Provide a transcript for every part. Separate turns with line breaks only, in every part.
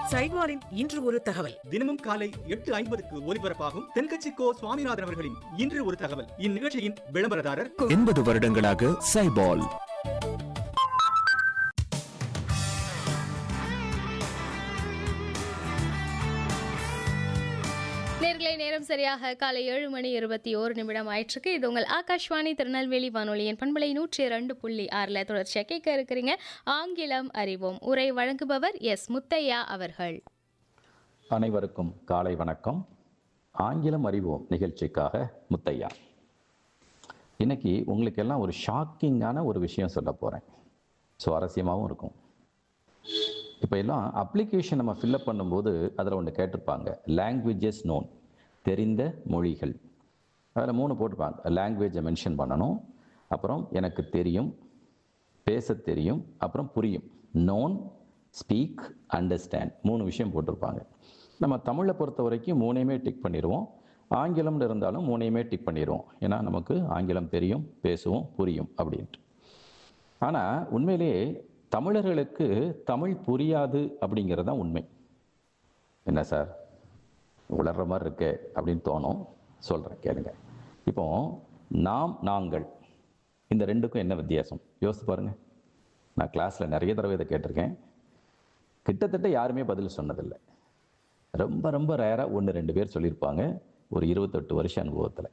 சைட்வாரின் இன்று ஒரு தகவல்
தினமும் காலை எட்டு ஐம்பதுக்கு ஒலிபரப்பாகும் தென்கட்சி கோ சுவாமிநாதன் அவர்களின் இன்று ஒரு தகவல் இந்நிகழ்ச்சியின் விளம்பரதாரர்
எண்பது வருடங்களாக சைபால்
நேர்களை நேரம் சரியாக காலை ஏழு மணி இருபத்தி ஓரு நிமிடம் ஆயிற்றுக்கு இது உங்கள் ஆகாஷ்வாணி திருநெல்வேலி வானொலியின் பண்பலை நூற்றி இரண்டு புள்ளி ஆறில் தொடர்ச்சியாக கேட்க இருக்கிறீங்க ஆங்கிலம் அறிவோம் உரை வழங்குபவர் எஸ் முத்தையா அவர்கள்
அனைவருக்கும் காலை வணக்கம் ஆங்கிலம் அறிவோம் நிகழ்ச்சிக்காக முத்தையா இன்னைக்கு உங்களுக்கு எல்லாம் ஒரு ஷாக்கிங்கான ஒரு விஷயம் சொல்ல போகிறேன் சுவாரஸ்யமாகவும் இருக்கும் இப்போ எல்லாம் அப்ளிகேஷன் நம்ம ஃபில்அப் பண்ணும்போது அதில் ஒன்று கேட்டிருப்பாங்க லாங்குவேஜஸ் நோன் தெரிந்த மொழிகள் அதில் மூணு போட்டிருப்பாங்க லாங்குவேஜை மென்ஷன் பண்ணணும் அப்புறம் எனக்கு தெரியும் பேச தெரியும் அப்புறம் புரியும் நோன் ஸ்பீக் அண்டர்ஸ்டாண்ட் மூணு விஷயம் போட்டிருப்பாங்க நம்ம தமிழை பொறுத்த வரைக்கும் மூணையுமே டிக் பண்ணிடுவோம் ஆங்கிலம்னு இருந்தாலும் மூணையுமே டிக் பண்ணிடுவோம் ஏன்னா நமக்கு ஆங்கிலம் தெரியும் பேசுவோம் புரியும் அப்படின்ட்டு ஆனால் உண்மையிலேயே தமிழர்களுக்கு தமிழ் புரியாது அப்படிங்கிறது தான் உண்மை என்ன சார் உளர்ற மாதிரி இருக்கே அப்படின்னு தோணும் சொல்கிறேன் கேளுங்க இப்போ நாம் நாங்கள் இந்த ரெண்டுக்கும் என்ன வித்தியாசம் யோசித்து பாருங்க நான் கிளாஸில் நிறைய தடவை இதை கேட்டிருக்கேன் கிட்டத்தட்ட யாருமே பதில் சொன்னதில்லை ரொம்ப ரொம்ப ரேராக ஒன்று ரெண்டு பேர் சொல்லியிருப்பாங்க ஒரு இருபத்தெட்டு வருஷ அனுபவத்தில்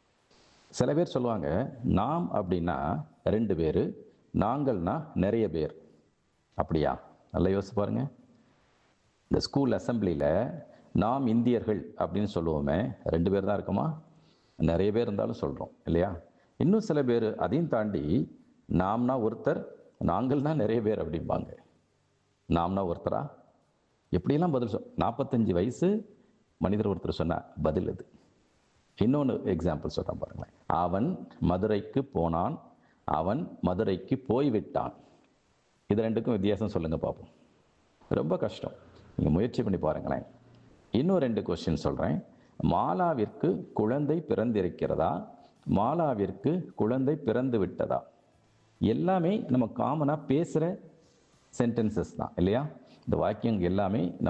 சில பேர் சொல்லுவாங்க நாம் அப்படின்னா ரெண்டு பேர் நாங்கள்னா நிறைய பேர் அப்படியா நல்லா யோசிச்சு பாருங்க இந்த ஸ்கூல் அசம்பிளியில் நாம் இந்தியர்கள் அப்படின்னு சொல்லுவோமே ரெண்டு பேர் தான் இருக்கோமா நிறைய பேர் இருந்தாலும் சொல்கிறோம் இல்லையா இன்னும் சில பேர் அதையும் தாண்டி நாம்னா ஒருத்தர் நாங்கள்னா நிறைய பேர் அப்படிம்பாங்க நாம்னா ஒருத்தரா எப்படியெல்லாம் பதில் சொல் நாற்பத்தஞ்சு வயசு மனிதர் ஒருத்தர் சொன்ன பதில் இது இன்னொன்று எக்ஸாம்பிள் சொல்கிறேன் பாருங்களேன் அவன் மதுரைக்கு போனான் அவன் மதுரைக்கு போய்விட்டான் இது ரெண்டுக்கும் வித்தியாசம் சொல்லுங்க பார்ப்போம் ரொம்ப கஷ்டம் நீங்கள் முயற்சி பண்ணி பாருங்களேன் இன்னும் ரெண்டு கொஸ்டின் சொல்கிறேன் மாலாவிற்கு குழந்தை பிறந்திருக்கிறதா மாலாவிற்கு குழந்தை பிறந்து விட்டதா எல்லாமே நம்ம காமனாக பேசுகிற சென்டென்சஸ் தான் இல்லையா இந்த வாக்கியங்கள் எல்லாமே நம்ம